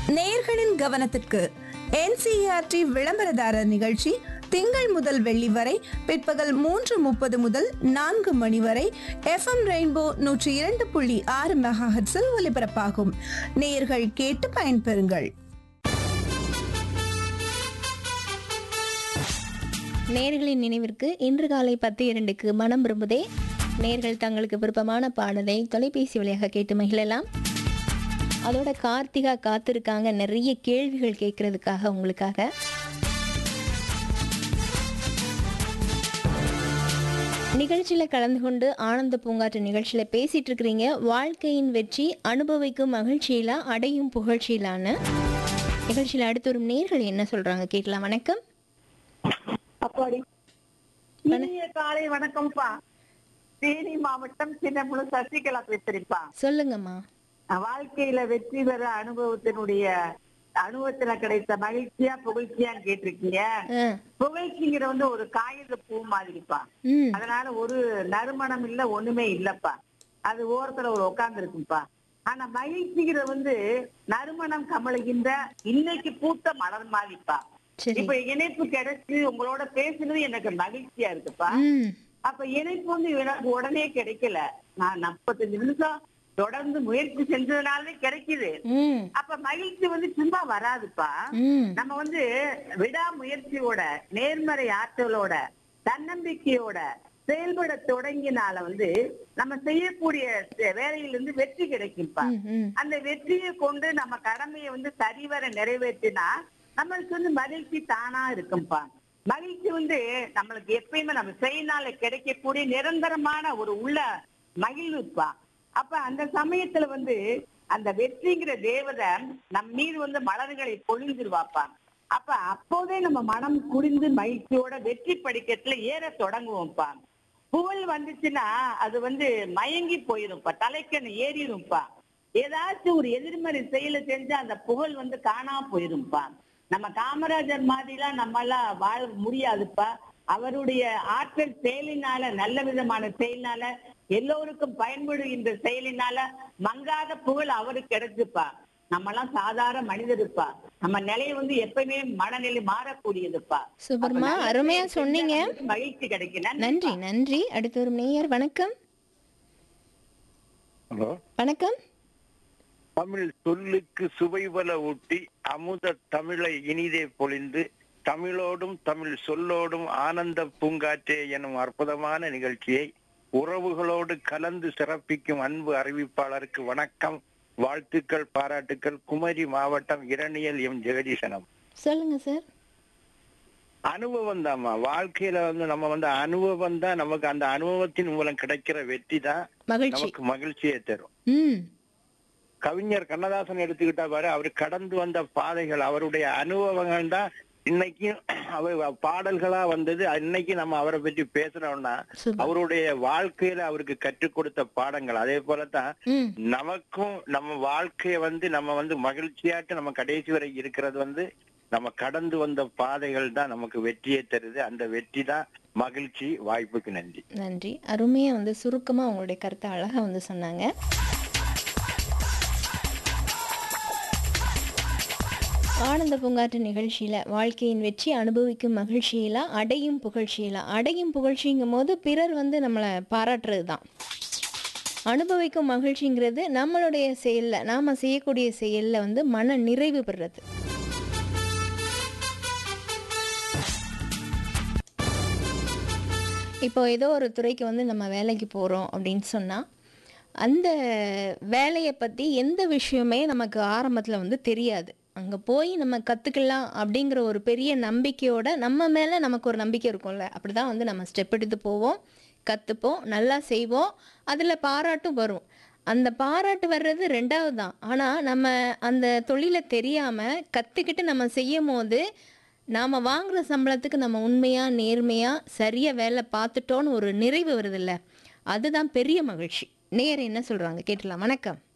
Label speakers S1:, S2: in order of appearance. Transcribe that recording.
S1: நேயர்களின் கவனத்திற்கு என்சிஆர்டி விளம்பரதாரர் நிகழ்ச்சி திங்கள் முதல் வெள்ளி வரை பிற்பகல் மூன்று முப்பது முதல் நான்கு மணி வரை எஃப்எம் ரெயின்போ நூற்றி இரண்டு புள்ளி ஆறு மெகாஹெட்ஸில் ஒலிபரப்பாகும் நேயர்கள் கேட்டு பயன்பெறுங்கள்
S2: நேர்களின் நினைவிற்கு இன்று காலை பத்து இரண்டுக்கு மனம் விரும்புதே நேர்கள் தங்களுக்கு விருப்பமான பாடலை தொலைபேசி வழியாக கேட்டு மகிழலாம் அதோட கார்த்திகா காத்திருக்காங்க நிறைய கேள்விகள் கேட்கறதுக்காக உங்களுக்காக நிகழ்ச்சியில் கலந்து கொண்டு ஆனந்த பூங்காற்று நிகழ்ச்சியில் பேசிட்டு இருக்கிறீங்க வாழ்க்கையின் வெற்றி அனுபவிக்கும் மகிழ்ச்சியிலா அடையும் புகழ்ச்சியிலான்னு நிகழ்ச்சியில் அடுத்து வரும் நேர்கள் என்ன சொல்றாங்க கேட்கலாம் வணக்கம்
S3: அப்பாடி இனிய காலை வணக்கம்ப்பா தேனி மாவட்டம் சின்னமுழு சசிகலா பேசுறேன்ப்பா
S2: சொல்லுங்கம்மா
S3: வாழ்க்கையில வெற்றி பெற அனுபவத்தினுடைய அனுபவத்துல கிடைத்த மகிழ்ச்சியா புகழ்ச்சியான்னு கேட்டிருக்கீங்க
S2: ஆ,
S3: புகழ்ச்சிங்கிற வந்து ஒரு காகித பூ மாதிரிப்பா
S2: ம்
S3: அதனால ஒரு நறுமணம் இல்ல ஒண்ணுமே இல்லப்பா அது ஓரத்துல ஒரு உட்கார்ந்து இருக்குப்பா ஆனா மகிழ்ச்சிங்கிற வந்து நறுமணம் கமழுகின்ற இன்னைக்கு பூத்த மலர் மாதிரிப்பா
S2: சரி
S3: இப்ப இணைப்பு கிடைச்சு உங்களோட பேசுனது எனக்கு மகிழ்ச்சியா இருக்குப்பா
S2: ம்
S3: அப்ப இணைப்பு வந்து எனக்கு உடனே கிடைக்கல நான் நாற்பத்தஞ்சு நிமிஷம் தொடர்ந்து முயற்சி செஞ்சதுனாலே கிடைக்குது
S2: ம்
S3: அப்ப மகிழ்ச்சி வந்து சும்மா வராதுப்பா
S2: ம்
S3: நம்ம வந்து விடாமுயற்சியோட நேர்மறை ஆற்றலோட தன்னம்பிக்கையோட செயல்பட தொடங்கினால வந்து நம்ம செய்யக்கூடிய செ- வேலையிலிருந்து வெற்றி கிடைக்கும்பா
S2: ம், ம்
S3: அந்த வெற்றியை கொண்டு நம்ம கடமையை வந்து சரிவர நிறைவேற்றினா நம்மளுக்கு வந்து மகிழ்ச்சி தானா இருக்கும்பா மகிழ்ச்சி வந்து நம்மளுக்கு எப்பயுமே நம்ம செய்யினால கிடைக்கக்கூடிய நிரந்தரமான ஒரு உள்ள மகிழ்வுப்பா அப்ப அந்த சமயத்துல வந்து அந்த வெற்றிங்கிற தேவதை நம் மீது வந்து மலர்களை பொழிஞ்சிருவாப்பா அப்ப அப்போதே நம்ம மனம் குடிந்து மகிழ்ச்சியோட வெற்றி படிக்கட்டுல ஏற தொடங்குவோம்ப்பா புகழ் வந்துச்சுன்னா அது வந்து மயங்கி போயிரும்ப்பா தலைக்கண் ஏறிடும்ப்பா ஏதாச்சும் ஒரு எதிர்மறை செயலை செஞ்சு அந்த புகழ் வந்து காணாம போயிரும்ப்பா நம்ம காமராஜர் மாதிரிலாம் நம்ம எல்லாம் வாழ முடியாதுப்பா அவருடைய ஆற்றல் செயலினால நல்ல விதமான செயலினால எல்லோருக்கும் பயன்படுகின்ற செயலினால மங்காத புகழ் அவருக்கு கிடைச்சுப்பா நம்ம எல்லாம் சாதாரண மனிதருப்பா நம்ம நிலையை வந்து எப்பயுமே மனநிலை மாறக்கூடியதுப்பா
S2: சூப்பர்மா
S3: அப்ப நல்ல
S2: அருமையா
S3: செயல்
S2: சொன்னீங்க
S3: செஞ்சா நமக்கு மகிழ்ச்சி கிடைக்கும்
S2: நன்றி நன்றி அடுத்து வரும் நேயர் வணக்கம்
S4: ஹலோ
S2: வணக்கம்
S4: தமிழ் சொல்லுக்கு சுவைபல ஊட்டி அமுத தமிழை இனிதே பொழிந்து தமிழோடும் தமிழ் சொல்லோடும் ஆனந்த பூங்காற்றே எனும் அற்புதமான நிகழ்ச்சியை உறவுகளோடு கலந்து சிறப்பிக்கும் அன்பு அறிவிப்பாளருக்கு வணக்கம் வாழ்த்துக்கள் பாராட்டுக்கள் குமரி மாவட்டம் இரணியல் எம் ஜெகதீசனம்
S2: சொல்லுங்க சார்
S4: அனுபவம் தான்மா வாழ்க்கையில வந்து நம்ம வந்து அனுபவம் தான் நமக்கு அந்த அனுபவத்தின் மூலம் கிடைக்கிற வெற்றி தான்
S2: மகிழ்ச்சி
S4: நமக்கு மகிழ்ச்சியை தரும்
S2: ம்
S4: கவிஞர் கண்ணதாசன் எடுத்துக்கிட்டா பாரு அவர் கடந்து வந்த பாதைகள் அவருடைய அனுபவங்கள் தான் இன்னைக்கும் அவர் பாடல்களா வந்தது இன்னைக்கு நம்ம அவரை பற்றி பேசுறோம்னா
S2: சூப்பர்
S4: அவருடைய வாழ்க்கையில அவருக்கு கற்றுக் கொடுத்த பாடங்கள் அதே போலதான்
S2: ம்
S4: நமக்கும் நம்ம வாழ்க்கைய வந்து நம்ம வந்து மகிழ்ச்சியாட்டு நம்ம கடைசி வரை இருக்கிறது வந்து நம்ம கடந்து வந்த பாதைகள் தான் நமக்கு வெற்றியை தருது அந்த வெற்றி தான் மகிழ்ச்சி வாய்ப்புக்கு நன்றி
S2: நன்றி அருமையாக வந்து சுருக்கமாக உங்களுடைய கருத்தை அழகாக வந்து சொன்னாங்க ஆனந்த பூங்காற்று நிகழ்ச்சியில் வாழ்க்கையின் வெற்றி அனுபவிக்கும் மகிழ்ச்சியிலா அடையும் புகழ்ச்சியிலா அடையும் புகழ்ச்சிங்கும் போது பிறர் வந்து நம்மளை பாராட்டுறது தான் அனுபவிக்கும் மகிழ்ச்சிங்கிறது நம்மளுடைய செயலில் நாம் செய்யக்கூடிய செயலில் வந்து மன நிறைவு பெறுறது இப்போ ஏதோ ஒரு துறைக்கு வந்து நம்ம வேலைக்கு போகிறோம் அப்படின்னு சொன்னால் அந்த வேலையை பற்றி எந்த விஷயமே நமக்கு ஆரம்பத்தில் வந்து தெரியாது அங்கே போய் நம்ம கற்றுக்கலாம் அப்படிங்கிற ஒரு பெரிய நம்பிக்கையோட நம்ம மேலே நமக்கு ஒரு நம்பிக்கை இருக்கும்ல அப்படி தான் வந்து நம்ம ஸ்டெப் எடுத்து போவோம் கற்றுப்போம் நல்லா செய்வோம் அதில் பாராட்டும் வரும் அந்த பாராட்டு வர்றது ரெண்டாவது தான் ஆனால் நம்ம அந்த தொழிலை தெரியாமல் கற்றுக்கிட்டு நம்ம செய்யும் போது நாம் வாங்குற சம்பளத்துக்கு நம்ம உண்மையாக நேர்மையாக சரியாக வேலை பார்த்துட்டோன்னு ஒரு நிறைவு வருதுல்ல அதுதான் பெரிய மகிழ்ச்சி நேர் என்ன சொல்கிறாங்க கேட்டலாம் வணக்கம்